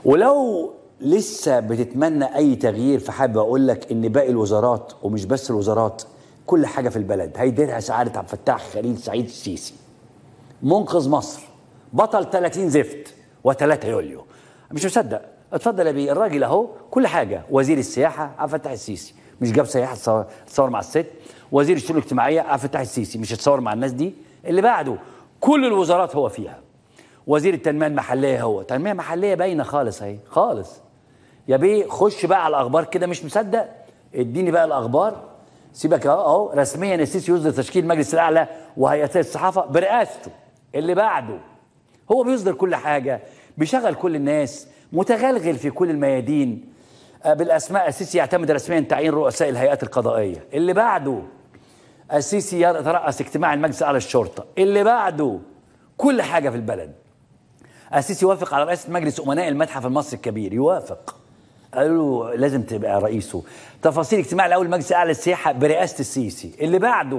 ولو لسه بتتمنى اي تغيير فحابب اقول لك ان باقي الوزارات ومش بس الوزارات كل حاجه في البلد هيديرها سعاده عبد الفتاح خليل سعيد السيسي منقذ مصر بطل 30 زفت و3 يوليو مش مصدق اتفضل يا بيه الراجل اهو كل حاجه وزير السياحه عبد الفتاح السيسي مش جاب سياحه تصور, تصور مع الست وزير الشؤون الاجتماعيه عبد الفتاح السيسي مش هتصور مع الناس دي اللي بعده كل الوزارات هو فيها وزير التنميه المحليه هو تنميه محليه باينه خالص اهي خالص يا بيه خش بقى على الاخبار كده مش مصدق اديني بقى الاخبار سيبك اهو اهو رسميا السيسي يصدر تشكيل مجلس الاعلى وهيئتي الصحافه برئاسته اللي بعده هو بيصدر كل حاجه بيشغل كل الناس متغلغل في كل الميادين آه، بالاسماء السيسي يعتمد رسميا تعيين رؤساء الهيئات القضائيه اللي بعده السيسي يترأس اجتماع المجلس الاعلى للشرطه اللي بعده كل حاجه في البلد السيسي يوافق على رئاسه مجلس امناء المتحف المصري الكبير يوافق قالوا له لازم تبقى رئيسه تفاصيل اجتماع الاول مجلس الاعلى للسياحه برئاسه السيسي اللي بعده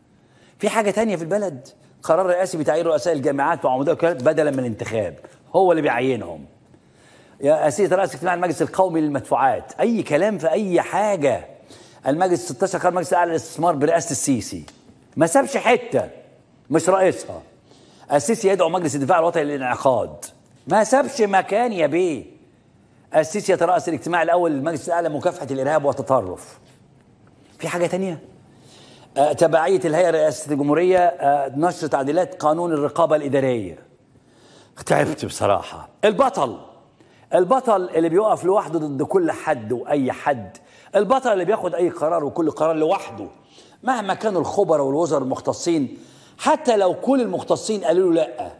في حاجه تانية في البلد قرار رئاسي بتعيين رؤساء الجامعات وعمودات الوكالات بدلا من الانتخاب هو اللي بيعينهم يا أسيس رئيس اجتماع المجلس القومي للمدفوعات أي كلام في أي حاجة المجلس 16 قرار مجلس الأعلى للاستثمار برئاسة السيسي ما سابش حتة مش رئيسها السيسي يدعو مجلس الدفاع الوطني للانعقاد ما سابش مكان يا بيه السيسي يترأس الاجتماع الأول للمجلس الأعلى لمكافحة الإرهاب والتطرف في حاجة تانية آه، تبعية الهيئة الرئاسية الجمهورية آه، نشر تعديلات قانون الرقابة الإدارية تعبت بصراحة البطل البطل اللي بيقف لوحده ضد كل حد وأي حد البطل اللي بياخد أي قرار وكل قرار لوحده مهما كانوا الخبراء والوزراء المختصين حتى لو كل المختصين قالوا له لا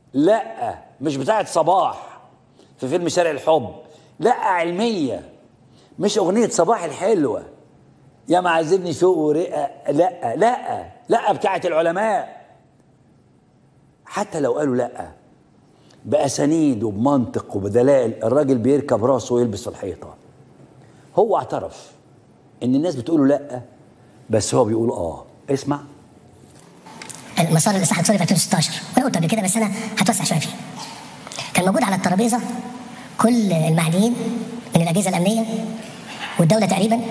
لا مش بتاعت صباح في فيلم شارع الحب لا علمية مش أغنية صباح الحلوة يا معذبني شوق ورقة لا لا لا بتاعت العلماء حتى لو قالوا لا بأسانيد وبمنطق وبدلائل الراجل بيركب راسه ويلبس في الحيطة هو اعترف ان الناس بتقوله لا بس هو بيقول اه اسمع المسار الاصلاح الاقتصادي في 2016 وانا قلت قبل كده بس انا هتوسع شويه فيه كان موجود على الترابيزه كل المعنيين من الاجهزه الامنيه والدوله تقريبا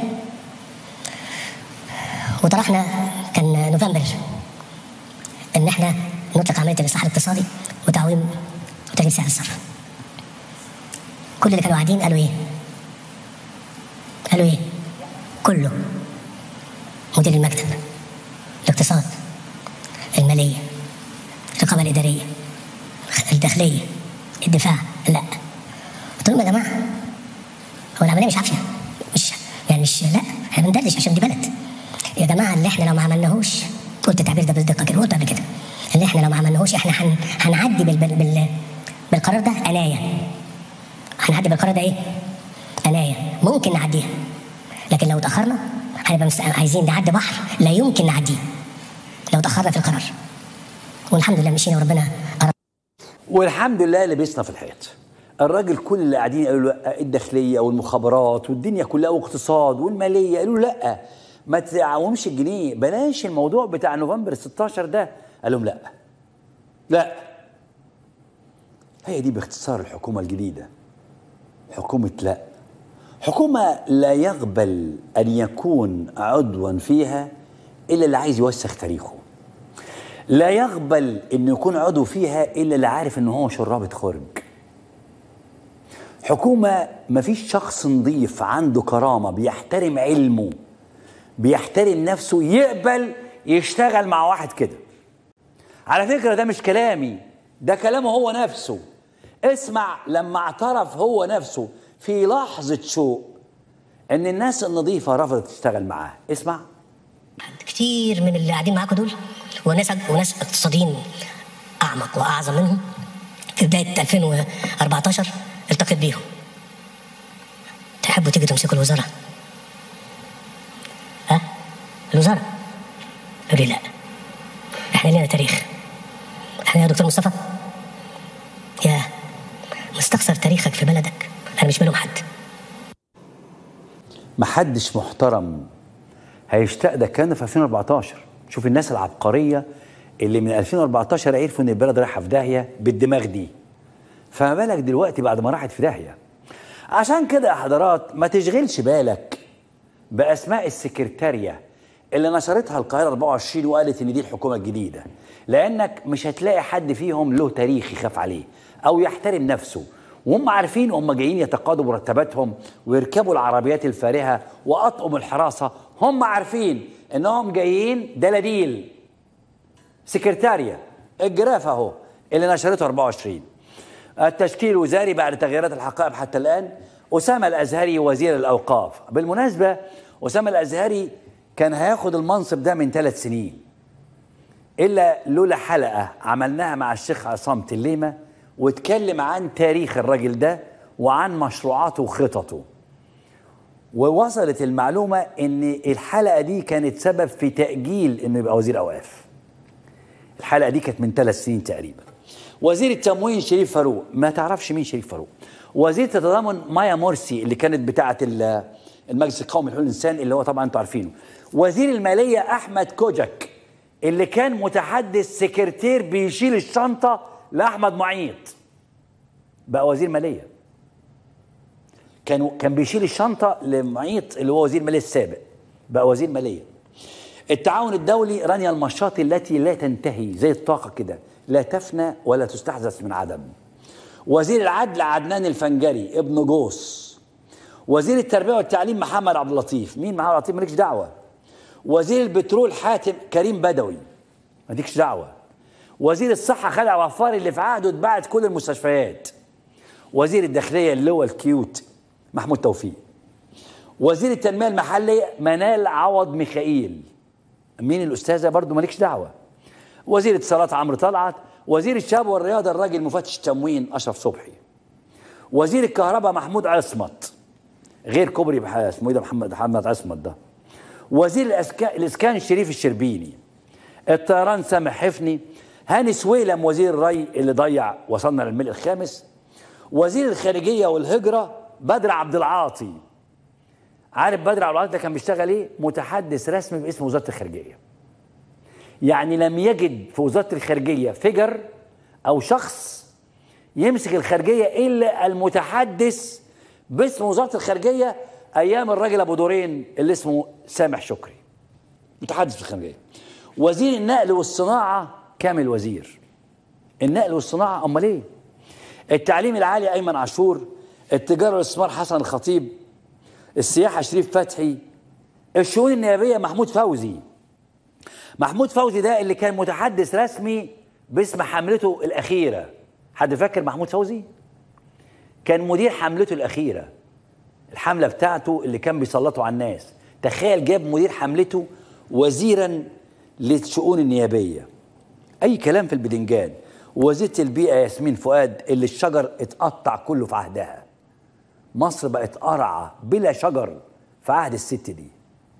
وطرحنا كان نوفمبر ان احنا نطلق عمليه الاصلاح الاقتصادي وتعويم وتغيير سعر الصرف كل اللي كانوا قاعدين قالوا ايه؟ قالوا ايه؟ كله مدير المكتب الاقتصاد الماليه الرقابه الاداريه الداخليه الدفاع لا قلت لهم يا جماعه هو العمليه مش عافيه مش يعني مش لا احنا بندردش عشان دي بلد يا جماعه اللي احنا لو ما عملناهوش قلت التعبير ده بدقه كده قلت قبل كده اللي احنا لو ما عملناهوش احنا هن... هنعدي بال... بال... بال... بالقرار ده عنايه هنعدي بالقرار ده ايه؟ عنايه ممكن نعديها لكن لو اتاخرنا هنبقى مست... عايزين نعدي بحر لا يمكن نعديه لو اتاخرنا في القرار والحمد لله مشينا وربنا قرب والحمد لله اللي بيصنع في الحيط الراجل كل اللي قاعدين قالوا له لا الداخليه والمخابرات والدنيا كلها واقتصاد والماليه قالوا له لا ما تعومش الجنيه بلاش الموضوع بتاع نوفمبر 16 ده قال لهم لا لا هي دي باختصار الحكومه الجديده حكومه لا حكومه لا يقبل ان يكون عضوا فيها الا اللي عايز يوسخ تاريخه لا يقبل انه يكون عضو فيها الا اللي عارف ان هو شرابة خرج حكومة مفيش شخص نظيف عنده كرامة بيحترم علمه بيحترم نفسه يقبل يشتغل مع واحد كده على فكرة ده مش كلامي ده كلامه هو نفسه اسمع لما اعترف هو نفسه في لحظة شوق ان الناس النظيفة رفضت تشتغل معاه اسمع كتير من اللي قاعدين معاكم دول وناس وناس اقتصاديين اعمق واعظم منهم في بدايه 2014 التقيت بيهم تحبوا تيجوا تمسكوا الوزاره ها الوزاره قالوا لي لا احنا لنا تاريخ احنا يا دكتور مصطفى يا مستخسر تاريخك في بلدك انا مش منهم حد محدش محترم هيشتاق ده كان في 2014 شوف الناس العبقريه اللي من 2014 عرفوا ان البلد رايحه في داهيه بالدماغ دي فما بالك دلوقتي بعد ما راحت في داهيه عشان كده يا حضرات ما تشغلش بالك باسماء السكرتاريه اللي نشرتها القاهره 24 وقالت ان دي الحكومه الجديده لانك مش هتلاقي حد فيهم له تاريخ يخاف عليه او يحترم نفسه وهم عارفين هم جايين يتقاضوا مرتباتهم ويركبوا العربيات الفارهه واطقم الحراسه هم عارفين انهم جايين دلاديل سكرتاريا الجراف اهو اللي نشرته 24 التشكيل الوزاري بعد تغييرات الحقائب حتى الان اسامه الازهري وزير الاوقاف بالمناسبه اسامه الازهري كان هياخد المنصب ده من ثلاث سنين الا لولا حلقه عملناها مع الشيخ عصام تليمه واتكلم عن تاريخ الراجل ده وعن مشروعاته وخططه ووصلت المعلومه ان الحلقه دي كانت سبب في تاجيل انه يبقى وزير اوقاف الحلقه دي كانت من ثلاث سنين تقريبا وزير التموين شريف فاروق ما تعرفش مين شريف فاروق وزير التضامن مايا مرسي اللي كانت بتاعه المجلس القومي لحقوق الانسان اللي هو طبعا انتوا عارفينه وزير الماليه احمد كوجك اللي كان متحدث سكرتير بيشيل الشنطه لاحمد معيط بقى وزير ماليه كانوا كان بيشيل الشنطه لمعيط اللي هو وزير الماليه السابق بقى وزير ماليه التعاون الدولي رانيا المشاط التي لا تنتهي زي الطاقه كده لا تفنى ولا تستحدث من عدم وزير العدل عدنان الفنجري ابن جوس وزير التربيه والتعليم محمد عبد اللطيف مين محمد عبد اللطيف مالكش دعوه وزير البترول حاتم كريم بدوي مالكش دعوه وزير الصحه خالد عوافار اللي في عهده اتباعت كل المستشفيات وزير الداخليه اللي هو الكيوت محمود توفيق وزير التنميه المحليه منال عوض ميخائيل مين الاستاذه برضو مالكش دعوه وزير الاتصالات عمرو طلعت وزير الشباب والرياضه الراجل مفتش التموين اشرف صبحي وزير الكهرباء محمود عصمت غير كوبري اسمه ايه ده محمد محمد عصمت ده وزير الأسكان الاسكان شريف الشربيني الطيران سامح حفني هاني سويلم وزير الري اللي ضيع وصلنا للملء الخامس وزير الخارجيه والهجره بدر عبد العاطي عارف بدر عبد العاطي ده كان بيشتغل ايه؟ متحدث رسمي باسم وزاره الخارجيه. يعني لم يجد في وزاره الخارجيه فجر او شخص يمسك الخارجيه الا المتحدث باسم وزاره الخارجيه ايام الراجل ابو دورين اللي اسمه سامح شكري. متحدث في الخارجيه. وزير النقل والصناعه كامل وزير. النقل والصناعه امال ايه؟ التعليم العالي ايمن عاشور، التجاره والاستثمار حسن الخطيب، السياحه شريف فتحي، الشؤون النيابيه محمود فوزي. محمود فوزي ده اللي كان متحدث رسمي باسم حملته الاخيره. حد فاكر محمود فوزي؟ كان مدير حملته الاخيره. الحمله بتاعته اللي كان بيسلطوا على الناس. تخيل جاب مدير حملته وزيرا للشؤون النيابيه. اي كلام في البدنجان. وزيره البيئه ياسمين فؤاد اللي الشجر اتقطع كله في عهدها. مصر بقت قرعه بلا شجر في عهد الست دي.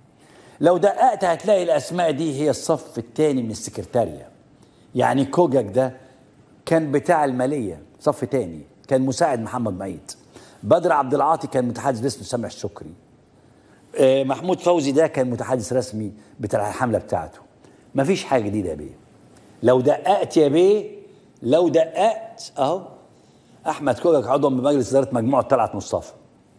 لو دققت هتلاقي الاسماء دي هي الصف الثاني من السكرتاريه. يعني كوجك ده كان بتاع الماليه صف تاني كان مساعد محمد معيد. بدر عبد العاطي كان متحدث باسم سامح الشكري. آه، محمود فوزي ده كان متحدث رسمي بتاع الحمله بتاعته. مفيش حاجه جديده يا بيه. لو دققت يا بيه لو دققت اهو احمد كوجك عضو بمجلس اداره مجموعه طلعت مصطفى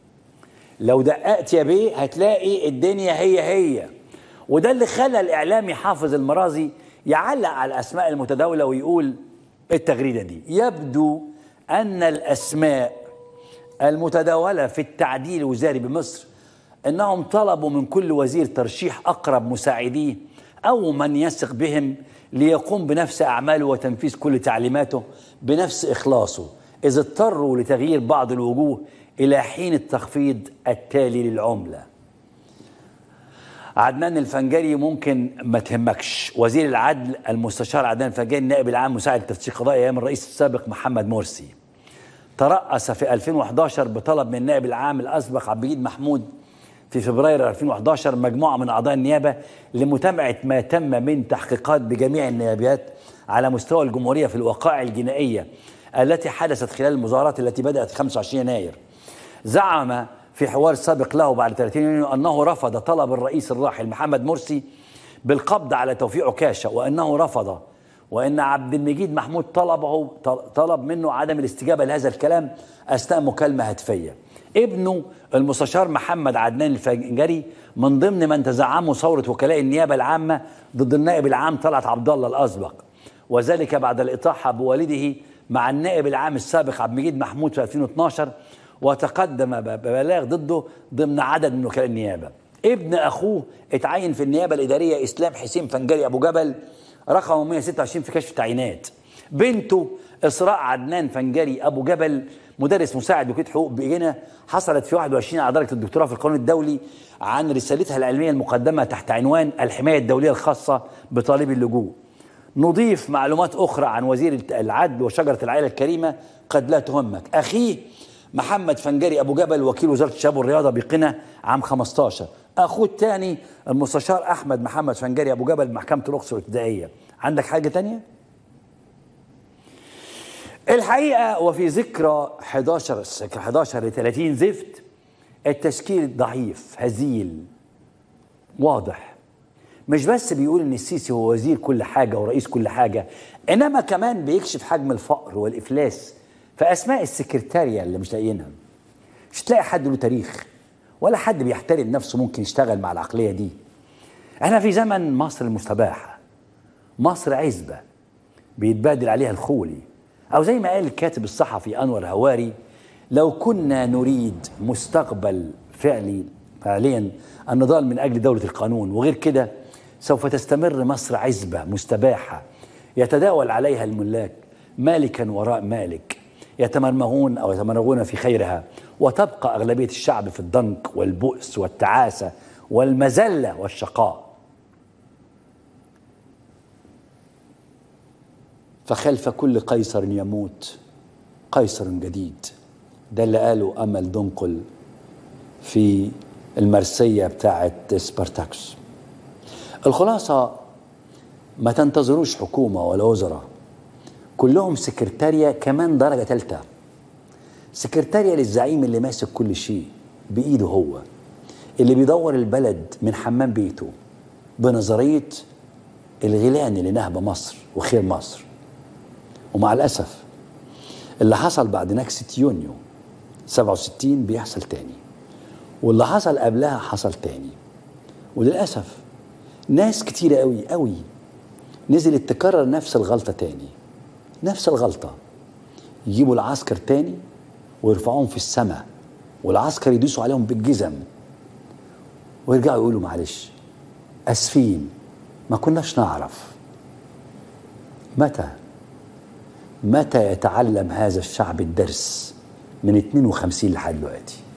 لو دققت يا بيه هتلاقي الدنيا هي هي وده اللي خلى الاعلامي حافظ المرازي يعلق على الاسماء المتداوله ويقول التغريده دي يبدو ان الاسماء المتداوله في التعديل الوزاري بمصر انهم طلبوا من كل وزير ترشيح اقرب مساعديه او من يثق بهم ليقوم بنفس اعماله وتنفيذ كل تعليماته بنفس اخلاصه اذ اضطروا لتغيير بعض الوجوه الى حين التخفيض التالي للعمله عدنان الفنجري ممكن ما تهمكش وزير العدل المستشار عدنان الفنجري النائب العام مساعد التفتيش القضائي ايام الرئيس السابق محمد مرسي ترأس في 2011 بطلب من النائب العام الاسبق عبد المجيد محمود في فبراير 2011 مجموعه من اعضاء النيابه لمتابعه ما تم من تحقيقات بجميع النيابات على مستوى الجمهوريه في الوقائع الجنائيه التي حدثت خلال المظاهرات التي بدات 25 يناير. زعم في حوار سابق له بعد 30 يونيو انه رفض طلب الرئيس الراحل محمد مرسي بالقبض على توفيق عكاشه وانه رفض وان عبد المجيد محمود طلبه طلب منه عدم الاستجابه لهذا الكلام اثناء مكالمه هاتفيه ابنه المستشار محمد عدنان الفنجري من ضمن من تزعموا ثوره وكلاء النيابه العامه ضد النائب العام طلعت عبد الله الاسبق وذلك بعد الاطاحه بوالده مع النائب العام السابق عبد المجيد محمود في 2012 وتقدم ببلاغ ضده ضمن عدد من وكلاء النيابه ابن اخوه اتعين في النيابه الاداريه اسلام حسين فنجري ابو جبل رقم 126 في كشف التعيينات بنته اسراء عدنان فنجري ابو جبل مدرس مساعد بكليه حقوق بجنة حصلت في 21 على درجه الدكتوراه في القانون الدولي عن رسالتها العلميه المقدمه تحت عنوان الحمايه الدوليه الخاصه بطالبي اللجوء. نضيف معلومات اخرى عن وزير العدل وشجره العائله الكريمه قد لا تهمك. اخيه محمد فنجري ابو جبل وكيل وزاره الشباب والرياضه بقنا عام 15 اخوه الثاني المستشار احمد محمد فنجري ابو جبل محكمه الاقصر الابتدائيه عندك حاجه تانية الحقيقه وفي ذكرى 11 11 ل 30 زفت التشكيل ضعيف هزيل واضح مش بس بيقول ان السيسي هو وزير كل حاجه ورئيس كل حاجه انما كمان بيكشف حجم الفقر والافلاس في اسماء السكرتاريا اللي مش لاقيينها مش تلاقي حد له تاريخ ولا حد بيحترم نفسه ممكن يشتغل مع العقليه دي احنا في زمن مصر المستباحه مصر عزبه بيتبادل عليها الخولي او زي ما قال الكاتب الصحفي انور هواري لو كنا نريد مستقبل فعلي فعليا النضال من اجل دوله القانون وغير كده سوف تستمر مصر عزبه مستباحه يتداول عليها الملاك مالكا وراء مالك يتمرمغون او يتمرغون في خيرها وتبقى اغلبيه الشعب في الضنك والبؤس والتعاسه والمذله والشقاء فخلف كل قيصر يموت قيصر جديد ده اللي قاله امل دنقل في المرسيه بتاعه سبارتاكس الخلاصه ما تنتظروش حكومه ولا وزراء كلهم سكرتاريا كمان درجه ثالثه سكرتاريا للزعيم اللي ماسك كل شيء بايده هو اللي بيدور البلد من حمام بيته بنظريه الغيلان اللي نهب مصر وخير مصر ومع الاسف اللي حصل بعد نكسه يونيو 67 بيحصل تاني واللي حصل قبلها حصل تاني وللاسف ناس كتيره قوي قوي نزلت تكرر نفس الغلطه تاني نفس الغلطه يجيبوا العسكر تاني ويرفعوهم في السماء والعسكر يدوسوا عليهم بالجزم ويرجعوا يقولوا معلش اسفين ما كناش نعرف متى متى يتعلم هذا الشعب الدرس من 52 لحد دلوقتي